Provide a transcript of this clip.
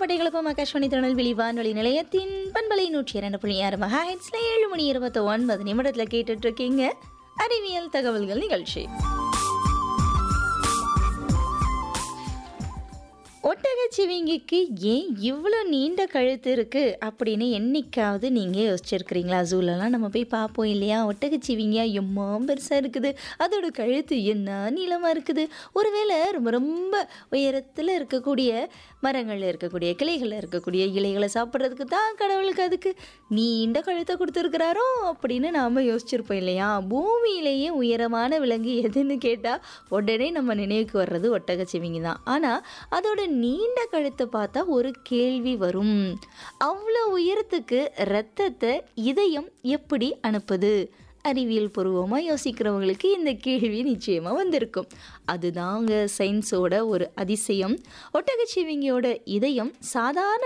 பட்டைகளுக்கும் ஆகாஷ்வாணி திருநெல்வேலி வானொலி நிலையத்தின் பண்பலை நூற்றி இரண்டு புள்ளி ஆறு மகா ஹெட்ஸ்ல ஏழு மணி இருபத்தி ஒன்பது நிமிடத்தில் கேட்டுட்டு இருக்கீங்க அறிவியல் தகவல்கள் நிகழ்ச்சி ஒட்டகச்சிவிங்கிக்கு ஏன் இவ்வளோ நீண்ட கழுத்து இருக்குது அப்படின்னு என்னைக்காவது நீங்கள் யோசிச்சிருக்கிறீங்களா ஜூலெலாம் நம்ம போய் பார்ப்போம் இல்லையா ஒட்டகச்சிவிங்கியா எம்மா பெருசாக இருக்குது அதோட கழுத்து என்ன நீளமாக இருக்குது ஒருவேளை ரொம்ப ரொம்ப உயரத்தில் இருக்கக்கூடிய மரங்களில் இருக்கக்கூடிய கிளைகளில் இருக்கக்கூடிய இலைகளை சாப்பிட்றதுக்கு தான் கடவுளுக்கு அதுக்கு நீண்ட கழுத்தை கொடுத்துருக்குறாரோ அப்படின்னு நாம் யோசிச்சிருப்போம் இல்லையா பூமியிலேயே உயரமான விலங்கு எதுன்னு கேட்டால் உடனே நம்ம நினைவுக்கு வர்றது ஒட்டகச்சிவிங்கி தான் ஆனால் அதோட நீண்ட கழுத்தை பார்த்தா ஒரு கேள்வி வரும் அவ்வளோ உயரத்துக்கு இரத்தத்தை இதயம் எப்படி அனுப்புது அறிவியல் பூர்வமாக யோசிக்கிறவங்களுக்கு இந்த கேள்வி நிச்சயமாக வந்திருக்கும் அதுதாங்க சயின்ஸோட ஒரு அதிசயம் ஒட்டகச்சிவிங்கியோட இதயம் சாதாரண